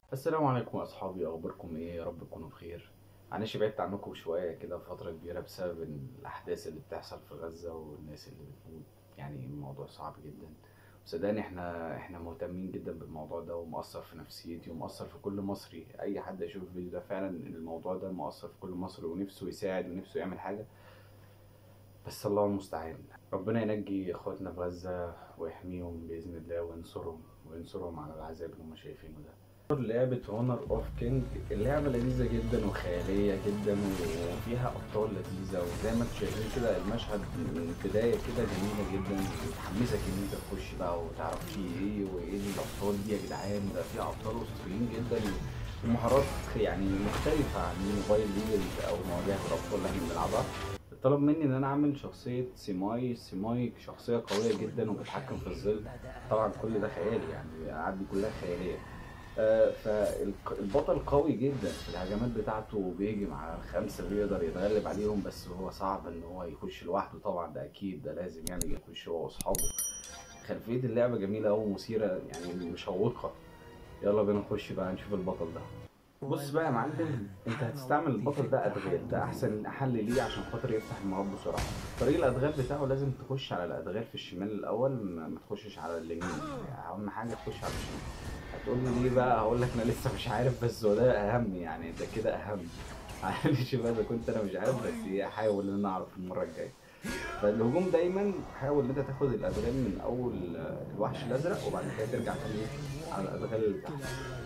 السلام عليكم يا اصحابي اخباركم ايه يا رب تكونوا بخير معلش بعدت عنكم شويه كده فتره كبيره بسبب الاحداث اللي بتحصل في غزه والناس اللي بتموت يعني الموضوع صعب جدا وصدقني احنا احنا مهتمين جدا بالموضوع ده ومؤثر في نفسيتي ومؤثر في كل مصري اي حد يشوف الفيديو ده فعلا الموضوع ده مؤثر في كل مصري ونفسه يساعد ونفسه يعمل حاجه بس الله المستعان ربنا ينجي اخواتنا في غزه ويحميهم باذن الله وينصرهم وينصرهم على العذاب اللي هم شايفينه ده لعبة هونر اوف كينج اللعبة لذيذة جدا وخيالية جدا وفيها أبطال لذيذة وزي ما انتم شايفين كده المشهد من البداية كده جميلة جدا وتحمسك إن أنت تخش بقى وتعرف فيه إيه وإيه الأبطال دي يا جدعان ده في أبطال أسطوريين جدا ومهارات يعني مختلفة عن موبايل ليجند أو مواجهة الأبطال اللي احنا بنلعبها طلب مني ان انا اعمل شخصية سيماي سيماي شخصية قوية جدا وبتتحكم في الظل طبعا كل ده خيالي يعني الالعاب دي كلها خيالية آه، فالبطل قوي جدا في الهجمات بتاعته بيهجم على الخمسة بيقدر يتغلب عليهم بس هو صعب ان هو يخش لوحده طبعا ده اكيد ده لازم يعني يخش هو واصحابه خلفية اللعبة جميلة أوي مثيرة يعني مشوقة يلا بينا نخش بقى نشوف البطل ده بص بقى يا معلم انت هتستعمل البطل ده ادغال ده احسن حل ليه عشان خاطر يفتح المهارات بسرعه طريق الادغال بتاعه لازم تخش على الادغال في الشمال الاول ما ما تخشش على اليمين يعني اهم حاجه تخش على الشمال هتقول لي ليه بقى هقول لك انا لسه مش عارف بس هو ده اهم يعني ده كده اهم معلش بقى اذا كنت انا مش عارف بس ايه احاول ان انا اعرف المره الجايه فالهجوم دايما حاول ان انت تاخد الادغال من اول الوحش الازرق وبعد كده ترجع تاني على الادغال اللي تحت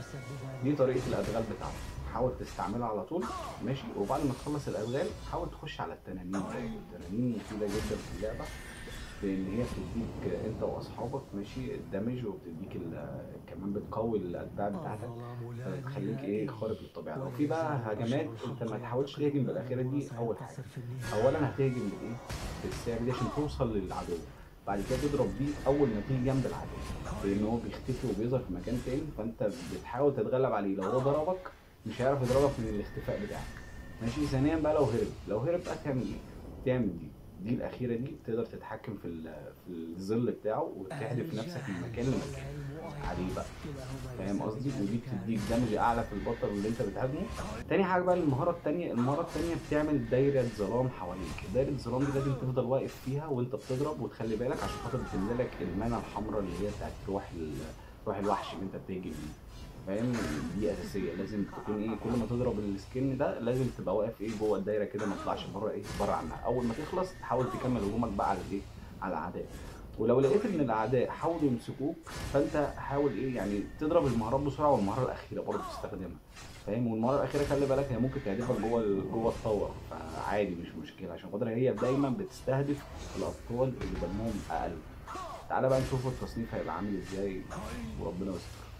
دي طريقه الادغال بتاعته حاول تستعملها على طول ماشي وبعد ما تخلص الادغال حاول تخش على التنانين برضه التنانين مفيده جدا في اللعبه لان هي بتديك انت واصحابك ماشي الدمج وبتديك ال- كمان بتقوي الاتباع بتاعتك فبتخليك ايه خارق للطبيعه لو في بقى هجمات انت ما تحاولش تهجم بالاخيره دي اول حاجه اولا هتهجم بايه بالسعر دي عشان توصل للعدو بعد كده تضرب بيه اول ما تيجي جنب العدو لان هو بيختفي وبيظهر في مكان تاني فانت بتحاول تتغلب عليه لو هو ضربك مش هيعرف يضربك من الاختفاء بتاعك ماشي ثانيا بقى لو هرب لو هرب بقى تعمل ايه تعمل دي دي الاخيره دي تقدر تتحكم في ال- في الظل بتاعه وتحدف نفسك من مكان لمكان عليه بقى فاهم قصدي ودي بتديك دمج اعلى في البطل اللي انت بتهاجمه تاني حاجه بقى المهاره التانيه المهاره التانيه بتعمل دايره ظلام حواليك دايره الظلام دي لازم تفضل واقف فيها وانت بتضرب وتخلي بالك عشان خاطر بتنزل لك المانه الحمراء اللي هي بتاعت روح ال- روح الوحش اللي انت بتهجم بيه فاهم دي اساسيه لازم تكون ايه كل ما تضرب السكن ده لازم تبقى واقف ايه جوه الدايره كده ما تطلعش بره ايه بره عنها اول ما تخلص تحاول تكمل هجومك بقى على الايه على الاعداء ولو لقيت ان الاعداء حاولوا يمسكوك فانت حاول ايه يعني تضرب المهارات بسرعه والمهاره الاخيره برضه تستخدمها فاهم والمهاره الاخيره خلي بالك هي ممكن تهدفك جوه ال- جوه الطور فعادي مش مشكله عشان خاطر هي دايما بتستهدف الابطال اللي دمهم اقل تعالى بقى نشوف التصنيف هيبقى عامل ازاي وربنا يستر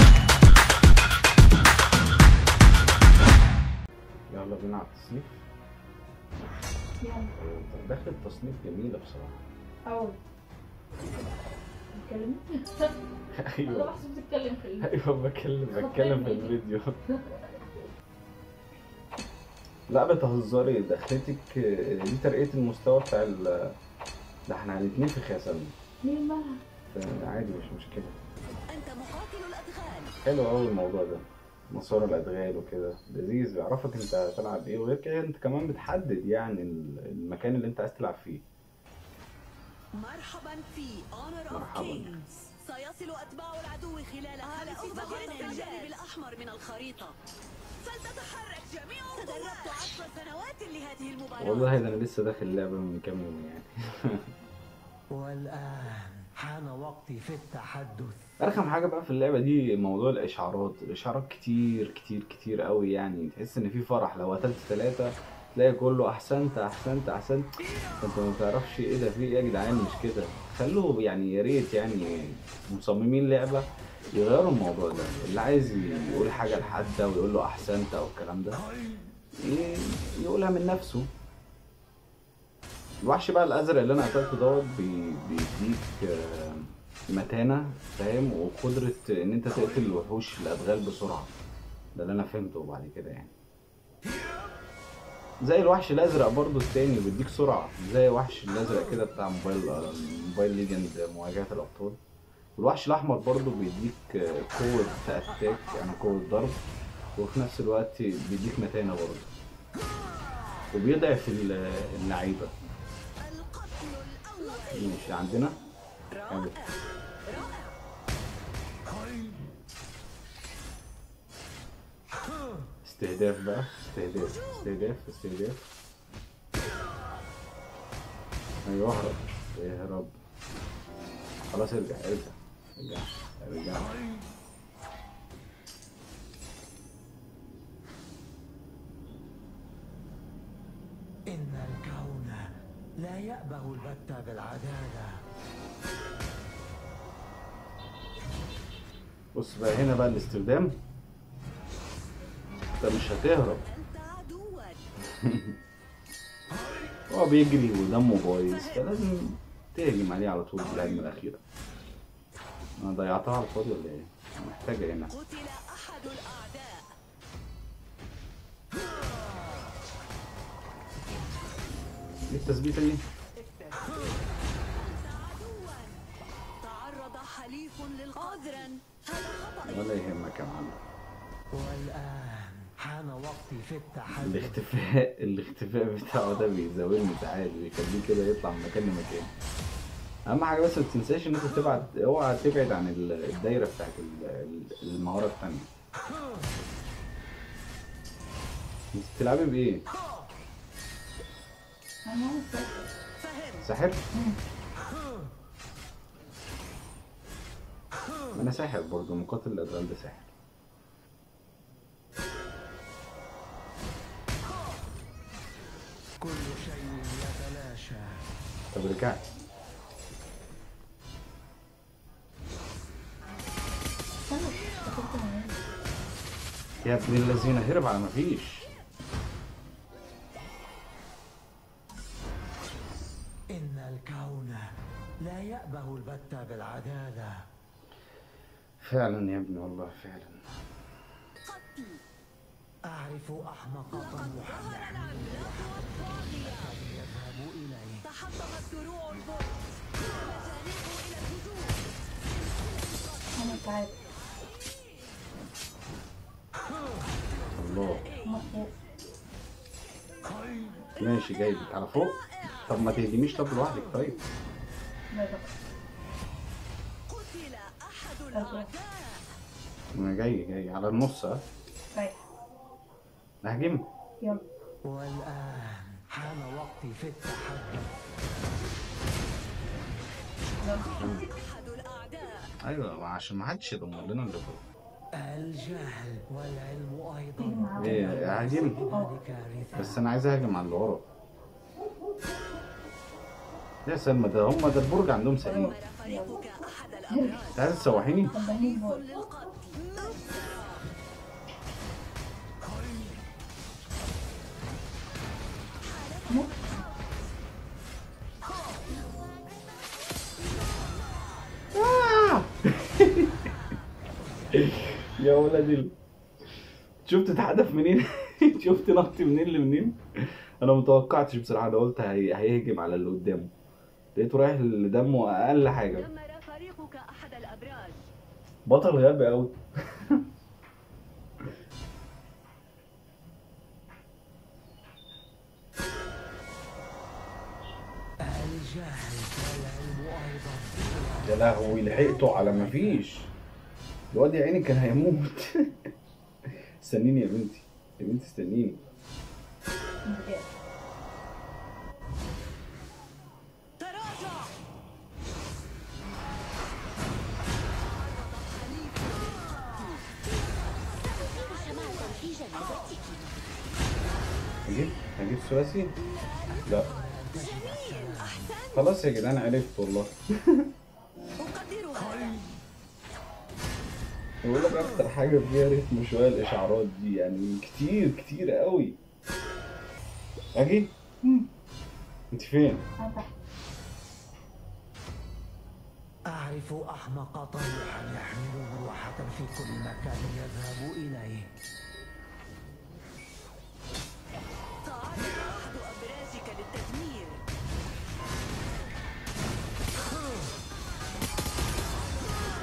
يلا بينا على التصنيف يلا طب داخل التصنيف جميلة بصراحة أول بتتكلمي؟ أنا ايوه بحسب بتتكلم في ال- ايوه بتكلم بتكلم في الفيديو لا بتهزري دخلتك دي ترقية المستوى بتاع ال ده احنا الاتنين في خياسان مين مالها؟ عادي مش مشكلة أنت مقاتل الأدغال حلو قوي الموضوع ده مسار الادغال وكده لذيذ بيعرفك انت هتلعب ايه وغير كده انت كمان بتحدد يعني ال- المكان اللي انت عايز تلعب فيه مرحبا في Honor of مرحبا. Kings سيصل أتباع العدو خلال هذه مهمة الجانب الأحمر من الخريطة فلتتحرك جميع تدربت عشر سنوات لهذه المباراة والله ده انا لسه داخل اللعبة من كام يوم يعني والآن حان وقتي في التحدث ارخم حاجه بقى في اللعبه دي موضوع الاشعارات الاشعارات كتير كتير كتير قوي يعني تحس ان في فرح لو قتلت ثلاثه تلاقي كله احسنت احسنت احسنت فانت ما تعرفش ايه ده في ايه يا جدعان مش كده خلوا يعني يا ريت يعني مصممين لعبه يغيروا الموضوع ده اللي عايز يقول حاجه لحد ويقول له احسنت او الكلام ده ي- يقولها من نفسه الوحش بقى الازرق اللي انا قتلته دوت بي- بيديك آه، متانه فاهم وقدره ان انت تقتل الوحوش الادغال بسرعه ده اللي انا فهمته بعد كده يعني زي الوحش الازرق برضو التاني بيديك سرعه زي الوحش الازرق كده بتاع موبايل آه، موبايل ليجند مواجهه الابطال والوحش الاحمر برضو بيديك آه، قوه اتاك يعني قوه ضرب وفي نفس الوقت بيديك متانه برضو وبيضعف ال- اللعيبه القتل الأول ماشي عندنا حلو. رائع استهداف بقى استهداف استهداف استهداف ايوه اهرب اهرب خلاص ارجع ارجع ارجع ارجع إن الكون لا يأبه البتة بالعدالة بص بقى هنا بقى الاستخدام انت مش هتهرب أنت عدوا هو بيجري ودمه بايظ فلازم تهجم عليه على طول بالهجمة الأخيرة أنا ضيعتها على الفاضي ولا إيه؟ محتاجة هنا قتل أحد الأعداء إيه التثبيتة دي؟ أنت عدوا تعرض حليف للقذرا هذا خطأ ولا يهمك يا معلم والآن حان وقتي في التحدث الاختفاء الاختفاء بتاعه ده بيزاولني ساعات بيخليه كده يطلع من مكان لمكان اهم حاجه بس ما تنساش ان انت تبعد اوعى تبعد عن ال- الدايره بتاعت ال- ال- المهاره التانية انت بتلعبي بايه؟ انا عارفة. فهم ساحر؟ انا ساحر برضه مقاتل الادغال ده ساحر كل شيء يتلاشى طب رجعت استنى افتكرت معايا. يا ابن الذين هرب على مفيش إن الكون لا يأبه البتة بالعدالة فعلا يا ابني والله فعلا قتل أعرف أحمق طموحا ظهر العملاق والطاغية يذهب إليه تحطمت دروع البرج مجانيه إلى الهجوم انا تعبت الله مفروض ماشي جايبك على فوق طب ما تهدميش طب لوحدك طيب لا بقى قتل أحد الأعداء انا جاي جاي على النص ها رايح ههجم يلا والآن حان وقتي في التحدث أحد الأعداء ايوه ما عشان ما حدش يدمر لنا اللي فوق الجهل والعلم تيجي أيضا معايا. ايه ههجم هذه كارثة بس انا عايز اهجم على اللي ورا يا سلمى ده هم ده البرج عندهم سليم دمر فريقك أحد الأبراج انت عايز تسوحيني طب بنين بول للقتل يا ولد ال... شفت اتحدف منين شفت نط منين لمنين انا متوقعتش بصراحه ده قلت هي... هيهجم على اللي قدامه لقيته رايح لدمه اقل حاجه دمر فريقك أحد الأبراج بطل غبي قوي الجهل والعلم أيضا يا لهوي لحقته على ما فيش الواد يا عيني كان هيموت استنيني يا بنتي يا بنتي استنيني بجد. تراجع هجيب هجيب ثلاثي لا خلاص يا جدعان عرفت والله أقدرها بقول لك اكتر حاجه فيها رتم شويه الاشعارات دي يعني كتير كتير قوي اجي انت فين انا تحت أعرف أحمق طموحا يحمل مروحة في كل مكان يذهب إليه تعرض أحد أبراجك للتدمير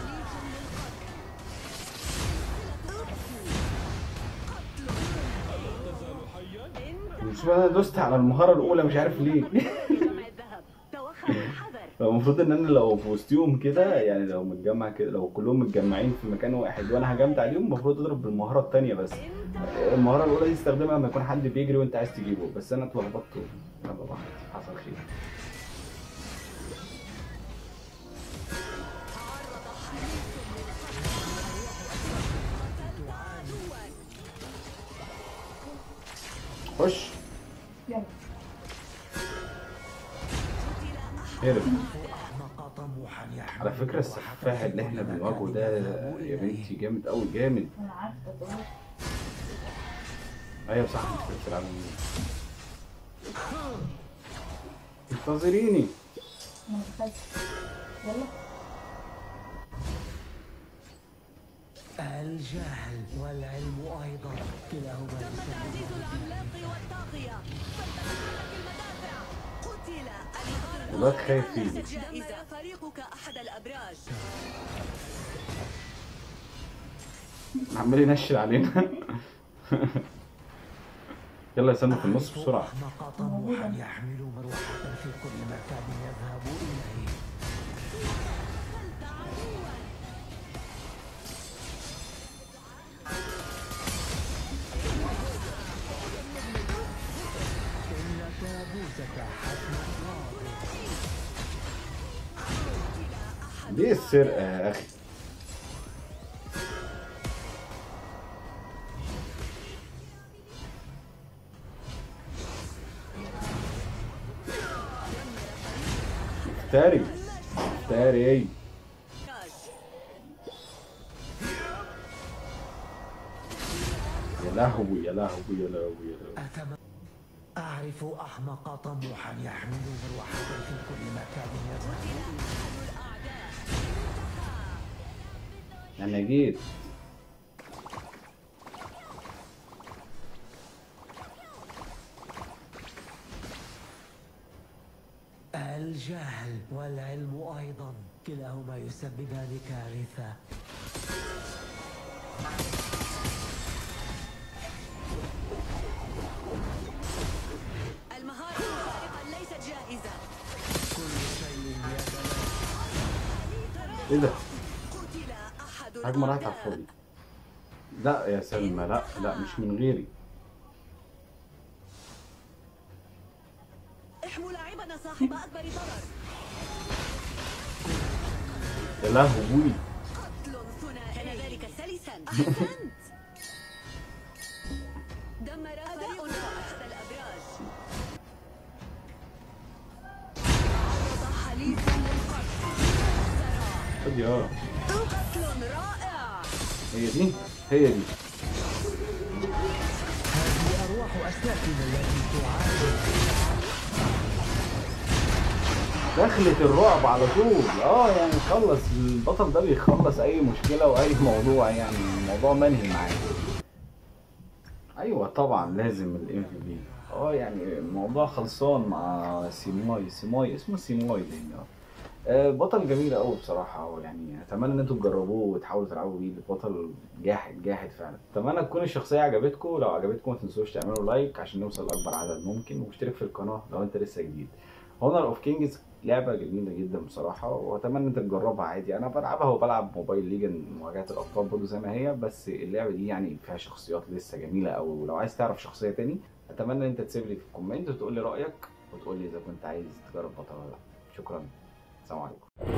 شوف انا دوست على المهاره الاولى مش عارف ليه جمع الذهب توخى الحذر المفروض ان انا لو في وسطهم كده يعني لو متجمع كده لو كلهم متجمعين في مكان واحد وانا هجمت عليهم المفروض اضرب بالمهاره الثانيه بس انت المهاره الاولى دي استخدمها لما يكون حد بيجري وانت عايز تجيبه بس انا اتلخبطت يلا بقى حصل خير خش يلا هرب أحمق طموحا يحمل على فكره السفاح اللي احنا بنواجهه ده يا بنتي جامد قوي جامد انا عارفه تقول ايوه صح انت كنت بتلعب انتظريني انا دخلت يلا الجهل والعلم أيضا كلاهما تم تعزيز يسبب العملاق والطاغية فلتتحرك المدافع قتل الحرب الواد خايف فيه ليست جائزة فريقك أحد الأبراج عمال ينشل علينا يلا يا سلمى في النص أعرف بسرعه أحمق طموحا يحمل مروحة في كل مكان يذهب إليه قتلت عدوا إن تابوتك حتما واضح ليه السرقه يا اخي مفتري مفتري يا لهوي يا لهوي يا لهوي يا لهوي أتم... أعرف أحمق طموحا يحمل مروحة في كل مكان يذهب إليه انا جيت الجهل والعلم أيضا كلاهما يسببان كارثة المهارة الفائقة ليست جائزة كل شيء يتلاقى ايه ده قتل أحد هجمه راحت على الأعداء. الفاضي لا يا سلمى لا لا مش من غيري احموا لاعبنا صاحب أكبر ضرر يا لهوي قتل ثنائي كان ذلك سلسا أحسنت دمر فريقنا أحد الأبراج عرض حليف للقتل خد يا قتل رائع هي دي هي دي هذه أرواح أسلافنا التي تعاني دخلت الرعب على طول اه يعني خلص البطل ده بيخلص اي مشكله واي موضوع يعني الموضوع منهي معاه ايوه طبعا لازم الام في بي اه يعني الموضوع خلصان مع سيماي سيماي اسمه سيماي لان آه بطل جميل قوي بصراحه يعني اتمنى ان انتوا تجربوه وتحاولوا تلعبوا بيه البطل جاحد جاحد فعلا اتمنى تكون الشخصيه عجبتكم لو عجبتكم ما تنسوش تعملوا لايك عشان نوصل لاكبر عدد ممكن واشترك في القناه لو انت لسه جديد هونر اوف كينجز لعبه جميله جدا بصراحه واتمنى انت تجربها عادي انا بلعبها وبلعب موبايل ليجن مواجهه الابطال برضه زي ما هي بس اللعبه دي يعني فيها شخصيات لسه جميله او لو عايز تعرف شخصيه تاني اتمنى ان انت تسيب لي في الكومنت وتقول لي رايك وتقول لي اذا كنت عايز تجرب بطل ولا لا شكرا سلام عليكم